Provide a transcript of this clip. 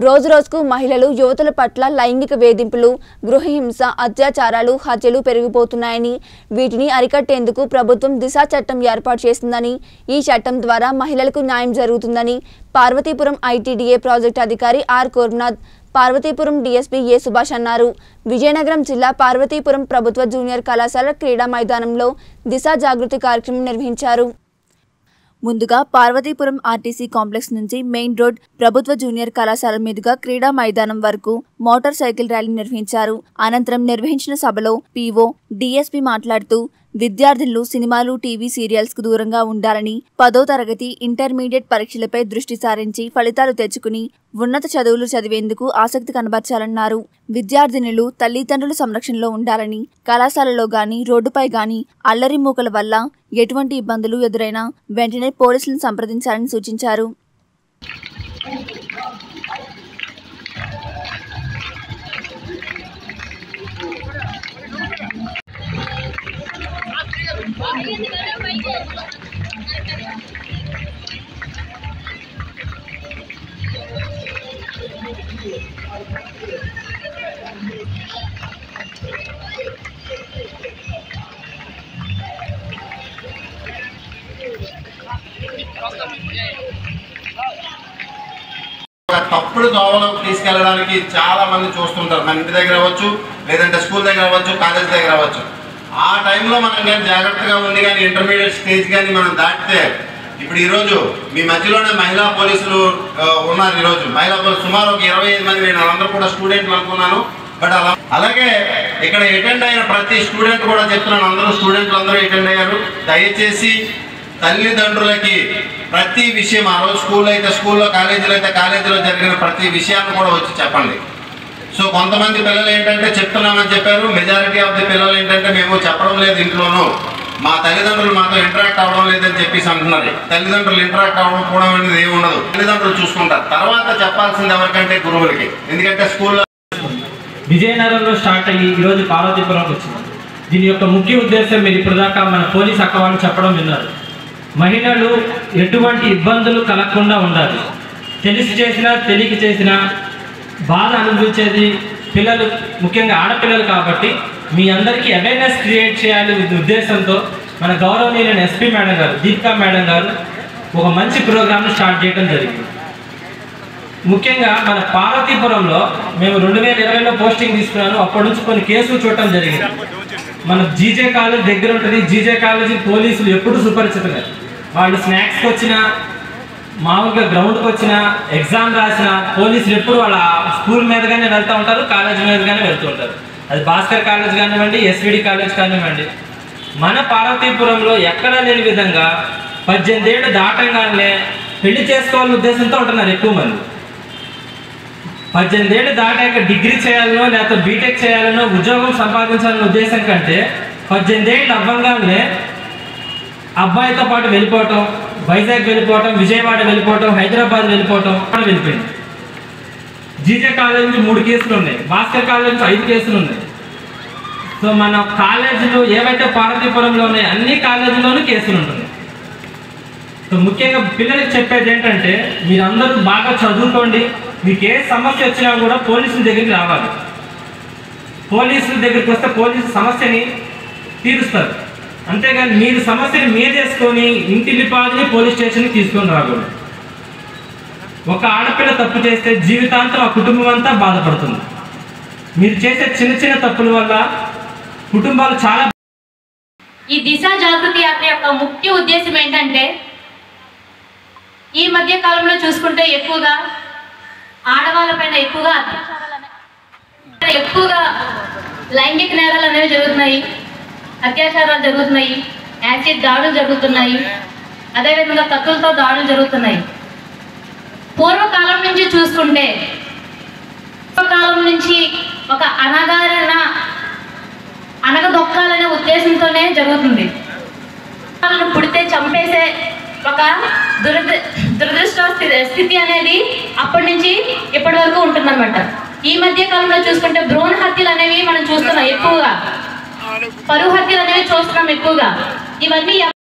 రోజు రోజుకు మహిళలు యువతుల పట్ల లైంగిక వేధింపులు గృహహింస అత్యాచారాలు హత్యలు పెరిగిపోతున్నాయని వీటిని అరికట్టేందుకు ప్రభుత్వం దిశ చట్టం ఏర్పాటు చేసిందని ఈ చట్టం ద్వారా మహిళలకు న్యాయం జరుగుతుందని పార్వతీపురం ఐటీడీఏ ప్రాజెక్టు అధికారి R Kornath Parvathipuram DSP A Subhash అన్నారు విజయనగరం జిల్లా పార్వతీపురం ప్రభుత్వ జూనియర్ కళాశాల క్రీడా మైదానంలో దిశ జాగృతి కార్యక్రమం నిర్వహించారు ముందుగా పార్వతీపురం ఆర్టీసీ కాంప్లెక్స్ నుంచి మెయిన్ రోడ్ ప్రభుత్వ జూనియర్ కళాశాల మీదుగా క్రీడా మైదానం వరకు మోటార్ సైకిల్ ర్యాలీ నిర్వహించారు అనంతరం నిర్వహించిన సభలో పీఓ డీఎస్పీ మాట్లాడుతూ విద్యార్థులు సినిమాలు టీవీ సీరియల్స్ కు దూరంగా ఉండాలని పదో తరగతి ఇంటర్మీడియట్ పరీక్షలపై దృష్టి సారించి ఫలితాలు తెచ్చుకుని ఉన్నత చదువులు చదివేందుకు ఆసక్తి కనబర్చాలన్నారు విద్యార్థినులు తల్లిదండ్రుల సంరక్షణలో ఉండాలని కళాశాలలో గాని రోడ్డుపై గాని అల్లరి మూకల వల్ల ఎటువంటి ఇబ్బందులు ఎదురైనా వెంటనే పోలీసులను సంప్రదించాలని సూచించారు ఒక తప్పుడు దోవలోకి తీసుకెళ్ళడానికి చాలా మంది చూస్తుంటారు మన ఇంటి దగ్గర అవ్వచ్చు లేదంటే స్కూల్ దగ్గర అవ్వచ్చు కాలేజ్ దగ్గర అవ్వచ్చు ఆ టైంలో మనం కానీ జాగ్రత్తగా ఉంది కానీ ఇంటర్మీడియట్ స్టేజ్ కానీ మనం దాటితే ఇప్పుడు ఈరోజు మీ మధ్యలోనే మహిళా పోలీసులు ఆ, ఉన్నారు ఈరోజు మహిళా పోలీసులు సుమారు ఒక ఇరవై ఐదు మంది నేను వాళ్ళందరూ కూడా స్టూడెంట్లు అనుకున్నాను బట్ అలా అలాగే ఇక్కడ అటెండ్ అయిన ప్రతి స్టూడెంట్ కూడా చెప్తున్నాను అందరూ స్టూడెంట్లు అందరూ అటెండ్ అయ్యారు దయచేసి తల్లిదండ్రులకి ప్రతి విషయం ఆ రోజు స్కూల్ అయితే స్కూల్లో కాలేజీలో అయితే కాలేజీలో జరిగిన ప్రతి విషయాన్ని కూడా వచ్చి చెప్పండి సో కొంతమంది పిల్లలు ఏంటంటే చెప్తున్నామని చెప్పారు మెజారిటీ ఆఫ్ ది పిల్లలు ఏంటంటే మేము చెప్పడం లేదు ఇంట్లోనూ మా తల్లిదండ్రులు మాతో ఇంటరాక్ట్ అవ్వడం లేదని చెప్పేసి అంటున్నారు తల్లిదండ్రులు ఇంటరాక్ట్ అవ్వడం కూడా అనేది ఏమి ఉండదు తల్లిదండ్రులు చూసుకుంటారు తర్వాత చెప్పాల్సింది ఎవరికంటే గురువులకి ఎందుకంటే స్కూల్లో విజయనగరంలో స్టార్ట్ అయ్యి ఈరోజు పార్వతీపురంకి వచ్చింది దీని యొక్క ముఖ్య ఉద్దేశం మీరు ఇప్పటిదాకా మన పోలీస్ అక్క వాళ్ళు చెప్పడం విన్నారు మహిళలు ఎటువంటి ఇబ్బందులు కలగకుండా ఉండాలి తెలిసి చేసినా తెలియక చేసినా బాధ అనుభవించేది పిల్లలు ముఖ్యంగా ఆడపిల్లలు కాబట్టి మీ అందరికీ అవేర్నెస్ క్రియేట్ చేయాలి ఉద్ద- ఉద్దేశంతో మన గౌరవనీయులైన ఎస్పీ మేడం గారు దీపికా మేడం గారు ఒక మంచి ప్రోగ్రామ్ను స్టార్ట్ చేయడం జరిగింది ముఖ్యంగా మన పార్వతీపురంలో మేము రెండు వేల ఇరవైలో పోస్టింగ్ తీసుకున్నాను అప్పటి నుంచి కొన్ని కేసులు చూడటం జరిగింది మన జీజే కాలేజ్ దగ్గర ఉంటుంది జీజే కాలేజీ పోలీసులు ఎప్పుడు సుపరిచితమే వాళ్ళు స్నాక్స్కి వచ్చినా మామూలుగా గ్రౌండ్కి వచ్చినా ఎగ్జామ్ రాసిన పోలీసులు ఎప్పుడు వాళ్ళ స్కూల్ మీదగానే వెళ్తూ ఉంటారు కాలేజ్ మీదగానే వెళ్తూ ఉంటారు అది భాస్కర్ కాలేజ్ కానివ్వండి ఎస్విడి కాలేజ్ కానివ్వండి మన పార్వతీపురంలో ఎక్కడా లేని విధంగా పద్దెనిమిది ఏళ్ళు దాటంగానే పెళ్లి చేసుకోవాలనే ఉద్దేశంతో ఉంటున్నారు ఎక్కువ మంది పద్దెనిమిది ఏళ్ళు దాటాక డిగ్రీ చేయాలనో లేకపోతే బీటెక్ చేయాలనో ఉద్యోగం సంపాదించాలనే ఉద్దేశం కంటే పద్దెనిమిది ఏళ్ళు అవ్వంగానే అబ్బాయితో పాటు వెళ్ళిపోవటం వైజాగ్ వెళ్ళిపోవటం విజయవాడ వెళ్ళిపోవటం హైదరాబాద్ వెళ్ళిపోవటం అక్కడ వెళ్ళిపోయింది జీజే కాలేజ్ నుంచి మూడు కేసులు ఉన్నాయి భాస్కర్ కాలేజ్ నుంచి ఐదు కేసులు ఉన్నాయి సో మన కాలేజీలు ఏవైతే పార్వతీపురంలో ఉన్నాయో అన్ని కాలేజీలోనూ కేసులు ఉంటున్నాయి సో ముఖ్యంగా పిల్లలకి చెప్పేది ఏంటంటే మీరందరూ బాగా చదువుకోండి మీకు ఏ సమస్య వచ్చినా కూడా పోలీసుల దగ్గరికి రావాలి పోలీసుల దగ్గరికి వస్తే పోలీసు సమస్యని తీరుస్తారు అంతేగాని మీరు సమస్యని మీరు చేసుకొని ఇంటి లిపాదిని పోలీస్ స్టేషన్కి తీసుకొని రాకూడదు ఒక ఆడపిల్ల తప్పు చేస్తే జీవితాంతం ఆ కుటుంబం అంతా బాధపడుతుంది మీరు చేసే చిన్న చిన్న తప్పుల వల్ల కుటుంబాలు చాలా ఈ దిశ జాగృతి యాత్ర యొక్క ముఖ్య ఉద్దేశం ఏంటంటే ఈ మధ్య కాలంలో చూసుకుంటే ఎక్కువగా ఆడవాళ్ళపైన ఎక్కువగా అత్యాచారాలు అనే- ఎక్కువగా లైంగిక నేరాలు అనేవి జరుగుతున్నాయి అత్యాచారాలు జరుగుతున్నాయి యాసిడ్ దాడులు జరుగుతున్నాయి అదేవిధంగా కత్తులతో దాడులు జరుగుతున్నాయి పూర్వకాలం నుంచి చూసుకుంటే పూర్వకాలం నుంచి ఒక అనగారిన అనగదొక్కాలనే ఉద్దేశంతోనే జరుగుతుంది వాళ్ళను పుడితే చంపేసే ఒక దురద దురదృష్ట స్థితి- స్థితి అనేది అప్పటి నుంచి ఇప్పటి వరకు ఉంటుందన్నమాట ఈ మధ్య కాలంలో చూసుకుంటే భ్రూణ హత్యలు అనేవి మనం చూస్తున్నాం ఎక్కువగా పరువు హత్యలు అనేవి చూస్తున్నాం ఎక్కువగా ఇవన్నీ